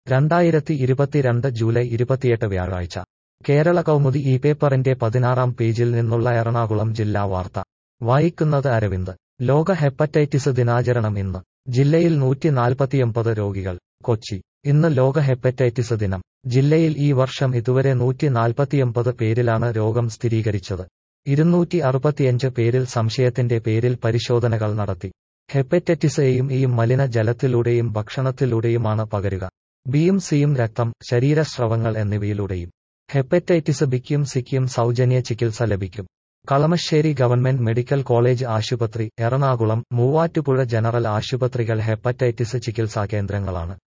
രണ്ടായിരത്തി ഇരുപത്തിരണ്ട് ജൂലൈ ഇരുപത്തിയെട്ട് വ്യാഴാഴ്ച കേരള കൗമുദി ഈ പേപ്പറിന്റെ പതിനാറാം പേജിൽ നിന്നുള്ള എറണാകുളം ജില്ലാ വാർത്ത വായിക്കുന്നത് അരവിന്ദ് ലോക ഹെപ്പറ്റൈറ്റിസ് ദിനാചരണം ഇന്ന് ജില്ലയിൽ നൂറ്റി നാൽപ്പത്തിയൊമ്പത് രോഗികൾ കൊച്ചി ഇന്ന് ലോക ഹെപ്പറ്റൈറ്റിസ് ദിനം ജില്ലയിൽ ഈ വർഷം ഇതുവരെ നൂറ്റി നാൽപ്പത്തിയൊമ്പത് പേരിലാണ് രോഗം സ്ഥിരീകരിച്ചത് ഇരുന്നൂറ്റി അറുപത്തിയഞ്ച് പേരിൽ സംശയത്തിന്റെ പേരിൽ പരിശോധനകൾ നടത്തി ഹെപ്പറ്റൈറ്റിസ് എയും ഇയും മലിന ജലത്തിലൂടെയും ഭക്ഷണത്തിലൂടെയുമാണ് പകരുക ബിയും സിയും രക്തം ശരീരസ്രവങ്ങൾ എന്നിവയിലൂടെയും ഹെപ്പറ്റൈറ്റിസ് ബിക്കും സിക്കും സൗജന്യ ചികിത്സ ലഭിക്കും കളമശ്ശേരി ഗവൺമെന്റ് മെഡിക്കൽ കോളേജ് ആശുപത്രി എറണാകുളം മൂവാറ്റുപുഴ ജനറൽ ആശുപത്രികൾ ഹെപ്പറ്റൈറ്റിസ് ചികിത്സാ കേന്ദ്രങ്ങളാണ്